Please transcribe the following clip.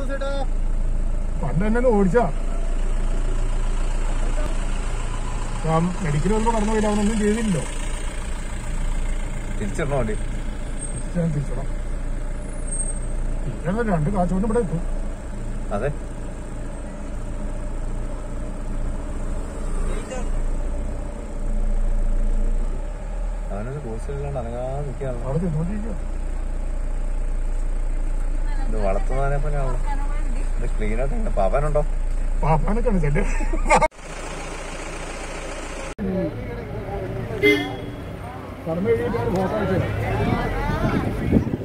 പണ്ട് എന്നെ ഓടിച്ചാ മെഡിക്കൽ വരുമ്പോ കടന്നു പോയില്ല അവനൊന്നും ചെയ്തില്ലല്ലോ തിരിച്ചിടണോ വണ്ടി ഞാൻ തിരിച്ചണം പിന്നെ രണ്ട് കാച്ചുകൊണ്ട് ഇവിടെ എത്തും അതെ അവനൊരു കോഴ്സില്ലാണ്ട് അനങ്ങാതെ നിൽക്കുകയാണല്ലോ അവിടെ തിന്നുകൊണ്ടിരിക്കുക ഇത് വളർത്തുന്നതിനെ പോലെ ആണല്ലോ ഇത് ക്ലീൻ ആയിട്ട് ഇങ്ങനെ പവനുണ്ടോ പാപ്പാനൊക്കെ ആണ് ശല്യം കടന്നു കഴിഞ്ഞിട്ട് ഫോട്ടോ അയച്ചു